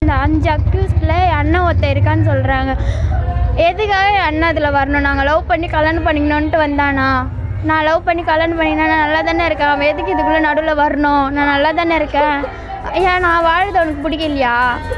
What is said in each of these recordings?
இந்த அஞ்சு அக்யூஸ்டில் அண்ணன் ஒருத்தன் இருக்கான்னு சொல்கிறாங்க எதுக்காக என் அண்ணன் அதில் வரணும் நாங்கள் லவ் பண்ணி கல்யாணம் பண்ணிக்கணுன்ட்டு வந்தானா நான் லவ் பண்ணி கல்யாணம் பண்ணினா நான் நல்லா தானே இருக்கேன் அவன் எதுக்கு இதுக்குள்ளே நடுவில் வரணும் நான் நல்லா தானே இருக்கேன் ஏன் நான் வாழுது உனக்கு பிடிக்கலையா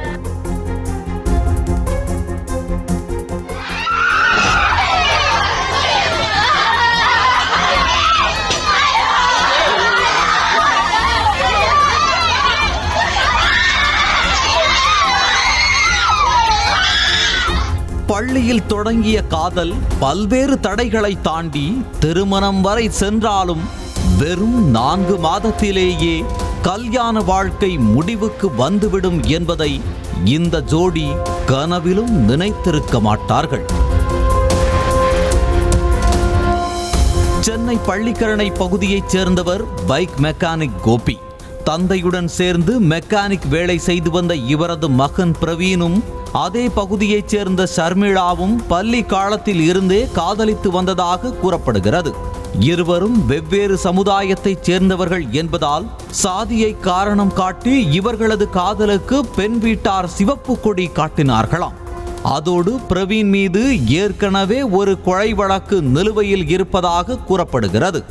பள்ளியில் தொடங்கிய காதல் பல்வேறு தடைகளை தாண்டி திருமணம் வரை சென்றாலும் வெறும் நான்கு மாதத்திலேயே கல்யாண வாழ்க்கை முடிவுக்கு வந்துவிடும் என்பதை இந்த ஜோடி கனவிலும் நினைத்திருக்க மாட்டார்கள் சென்னை பள்ளிக்கரணை பகுதியைச் சேர்ந்தவர் பைக் மெக்கானிக் கோபி தந்தையுடன் சேர்ந்து மெக்கானிக் வேலை செய்து வந்த இவரது மகன் பிரவீனும் அதே பகுதியைச் சேர்ந்த ஷர்மிளாவும் பள்ளி காலத்தில் இருந்தே காதலித்து வந்ததாக கூறப்படுகிறது இருவரும் வெவ்வேறு சமுதாயத்தைச் சேர்ந்தவர்கள் என்பதால் சாதியை காரணம் காட்டி இவர்களது காதலுக்கு பெண் வீட்டார் சிவப்பு கொடி காட்டினார்களாம் அதோடு பிரவீன் மீது ஏற்கனவே ஒரு கொலை வழக்கு நிலுவையில் இருப்பதாக கூறப்படுகிறது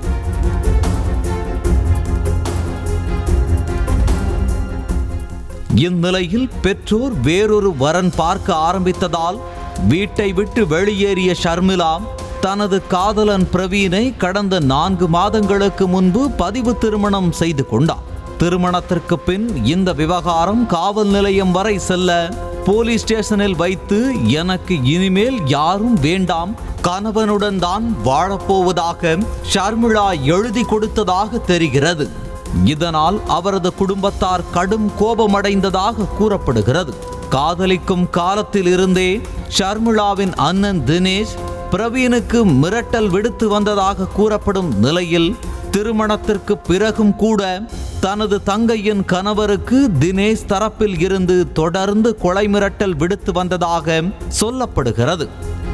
இந்நிலையில் பெற்றோர் வேறொரு வரன் பார்க்க ஆரம்பித்ததால் வீட்டை விட்டு வெளியேறிய ஷர்மிளா தனது காதலன் பிரவீனை கடந்த நான்கு மாதங்களுக்கு முன்பு பதிவு திருமணம் செய்து கொண்டார் திருமணத்திற்கு பின் இந்த விவகாரம் காவல் நிலையம் வரை செல்ல போலீஸ் ஸ்டேஷனில் வைத்து எனக்கு இனிமேல் யாரும் வேண்டாம் கணவனுடன் தான் வாழப்போவதாக ஷர்மிளா எழுதி கொடுத்ததாக தெரிகிறது இதனால் அவரது குடும்பத்தார் கடும் கோபமடைந்ததாக கூறப்படுகிறது காதலிக்கும் காலத்தில் இருந்தே ஷர்மிளாவின் அண்ணன் தினேஷ் பிரவீனுக்கு மிரட்டல் விடுத்து வந்ததாக கூறப்படும் நிலையில் திருமணத்திற்கு பிறகும் கூட தனது தங்கையின் கணவருக்கு தினேஷ் தரப்பில் இருந்து தொடர்ந்து கொலை மிரட்டல் விடுத்து வந்ததாக சொல்லப்படுகிறது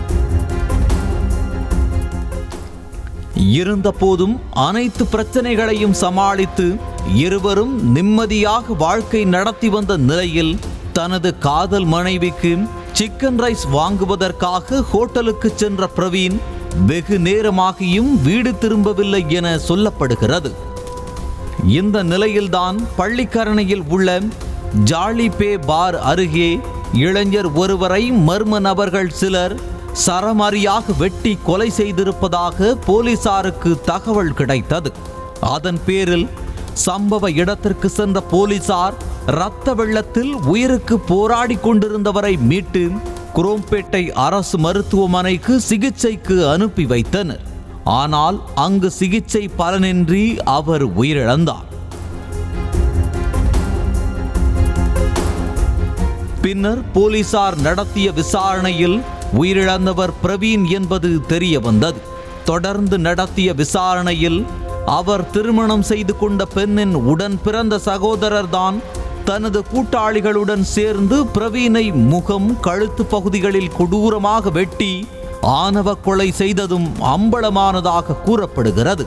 இருந்தபோதும் அனைத்து பிரச்சனைகளையும் சமாளித்து இருவரும் நிம்மதியாக வாழ்க்கை நடத்தி வந்த நிலையில் தனது காதல் மனைவிக்கு சிக்கன் ரைஸ் வாங்குவதற்காக ஹோட்டலுக்கு சென்ற பிரவீன் வெகு நேரமாகியும் வீடு திரும்பவில்லை என சொல்லப்படுகிறது இந்த நிலையில்தான் பள்ளிக்கரணையில் உள்ள ஜாலி பே பார் அருகே இளைஞர் ஒருவரை மர்ம நபர்கள் சிலர் சரமாரியாக வெட்டி கொலை செய்திருப்பதாக போலீசாருக்கு தகவல் கிடைத்தது அதன் பேரில் சம்பவ இடத்திற்கு சென்ற போலீசார் இரத்த வெள்ளத்தில் உயிருக்கு போராடி கொண்டிருந்தவரை மீட்டு குரோம்பேட்டை அரசு மருத்துவமனைக்கு சிகிச்சைக்கு அனுப்பி வைத்தனர் ஆனால் அங்கு சிகிச்சை பலனின்றி அவர் உயிரிழந்தார் பின்னர் போலீசார் நடத்திய விசாரணையில் உயிரிழந்தவர் பிரவீன் என்பது தெரிய வந்தது தொடர்ந்து நடத்திய விசாரணையில் அவர் திருமணம் செய்து கொண்ட பெண்ணின் உடன் பிறந்த சகோதரர்தான் தனது கூட்டாளிகளுடன் சேர்ந்து பிரவீனை முகம் கழுத்து பகுதிகளில் கொடூரமாக வெட்டி ஆணவ கொலை செய்ததும் அம்பலமானதாக கூறப்படுகிறது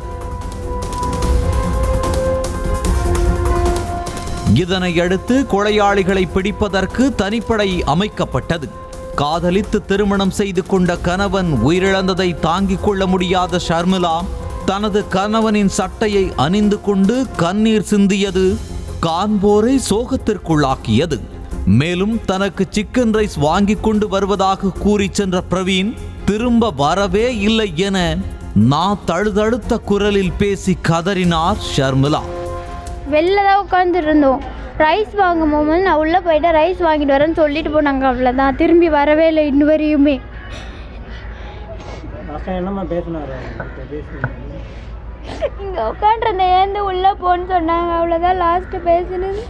இதனை அடுத்து கொலையாளிகளை பிடிப்பதற்கு தனிப்படை அமைக்கப்பட்டது காதலித்து திருமணம் செய்து கொண்ட கணவன் உயிரிழந்ததை தாங்கிக் கொள்ள முடியாத ஷர்மிளா தனது கணவனின் சட்டையை அணிந்து கொண்டு கண்ணீர் சிந்தியது காண்போரை சோகத்திற்குள்ளாக்கியது மேலும் தனக்கு சிக்கன் ரைஸ் வாங்கிக் கொண்டு வருவதாக கூறி சென்ற பிரவீன் திரும்ப வரவே இல்லை என நான் தழுதழுத்த குரலில் பேசி கதறினார் ஷர்மிளா வெளில தான் உட்காந்துட்டு இருந்தோம் ரைஸ் வாங்கும் போது நான் உள்ளே போயிட்டு ரைஸ் வாங்கிட்டு வரேன்னு சொல்லிட்டு போனாங்க அவ்வளோதான் திரும்பி வரவே இல்லை இன்ன வரையுமே லாஸ்ட்டாக என்னம்மா பேசினாரு அவர்கிட்ட பேசுனீங்க இங்கே உட்காண்டிருந்தேன் ஏந்து உள்ளே போன்னு சொன்னாங்க அவ்வளோதான் லாஸ்ட்டு பேசினது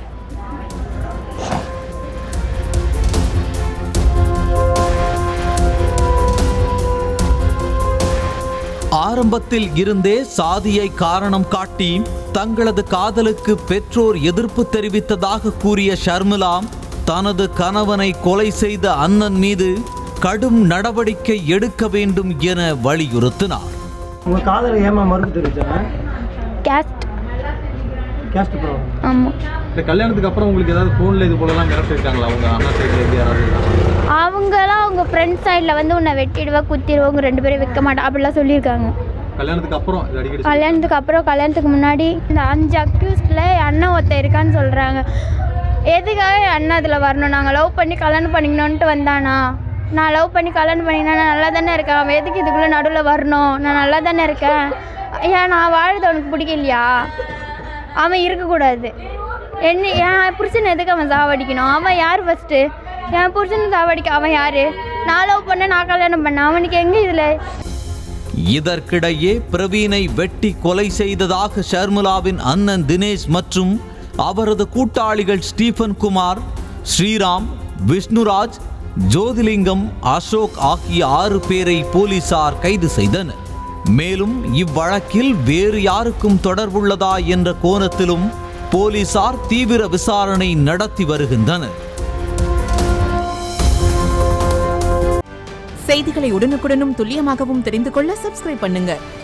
ஆரம்பத்தில் இருந்தே சாதியை காரணம் காட்டி தங்களது காதலுக்கு பெற்றோர் எதிர்ப்பு தெரிவித்ததாக கூறிய ஷர்மிளா தனது கணவனை கொலை செய்த அண்ணன் மீது கடும் நடவடிக்கை எடுக்க வேண்டும் என வலியுறுத்தினார் உங்கள் காதலை ஏமா மறுப்பு தெரிவிச்சாங்க கேஸ்ட் கேஸ்ட் ப்ராப்ளம் ஆமாம் இந்த கல்யாணத்துக்கு அப்புறம் உங்களுக்கு ஏதாவது ஃபோனில் இது போலலாம் மிரட்டிருக்காங்களா அவங்க அண்ணா சைடில் இருந்து யாராவது இருக்காங்களா? அவங்களாம் அவங்க ஃப்ரெண்ட்ஸ் சைடில் வந்து உன்னை வெட்டிடுவா குத்திடுவா உங்க ரெண்டு பேரும் வைக்க மாட்டா அப்படிலாம் சொல்லியிருக்காங்க கல்யாணத்துக்கு அப்புறம் இது அடிக்கடி கல்யாணத்துக்கு அப்புறம் கல்யாணத்துக்கு முன்னாடி இந்த அஞ்சு அக்யூஸ்டில் அண்ணன் ஒருத்தன் இருக்கான்னு சொல்கிறாங்க எதுக்காக என் அண்ணன் அதில் வரணும் நாங்கள் லவ் பண்ணி கல்யாணம் பண்ணிக்கணுன்ட்டு வந்தானா நான் லவ் பண்ணி கல்யாணம் பண்ணிக்கினா நான் நல்லா தானே இருக்கேன் அவன் எதுக்கு இதுக்குள்ளே நடுவில் வரணும் நான் நல்லா தானே இருக்கேன் ஏன் நான் வாழுது அவனுக்கு பிடிக்கலையா அவன் இருக்கக்கூடாது என்ன என் புருஷன் எதுக்கு அவன் சாவடிக்கணும் அவன் யார் ஃபஸ்ட்டு என் புருஷனை சாவடிக்க அவன் யார் நான் லவ் பண்ண நான் கல்யாணம் பண்ணேன் அவனுக்கு எங்கே இதில் இதற்கிடையே பிரவீனை வெட்டி கொலை செய்ததாக ஷர்மிளாவின் அண்ணன் தினேஷ் மற்றும் அவரது கூட்டாளிகள் ஸ்டீஃபன் குமார் ஸ்ரீராம் விஷ்ணுராஜ் ஜோதிலிங்கம் அசோக் ஆகிய ஆறு பேரை போலீசார் கைது செய்தனர் மேலும் இவ்வழக்கில் வேறு யாருக்கும் தொடர்புள்ளதா என்ற கோணத்திலும் போலீசார் தீவிர விசாரணை நடத்தி வருகின்றனர் செய்திகளை உடனுக்குடனும் துல்லியமாகவும் தெரிந்து கொள்ள சப்ஸ்கிரைப் பண்ணுங்க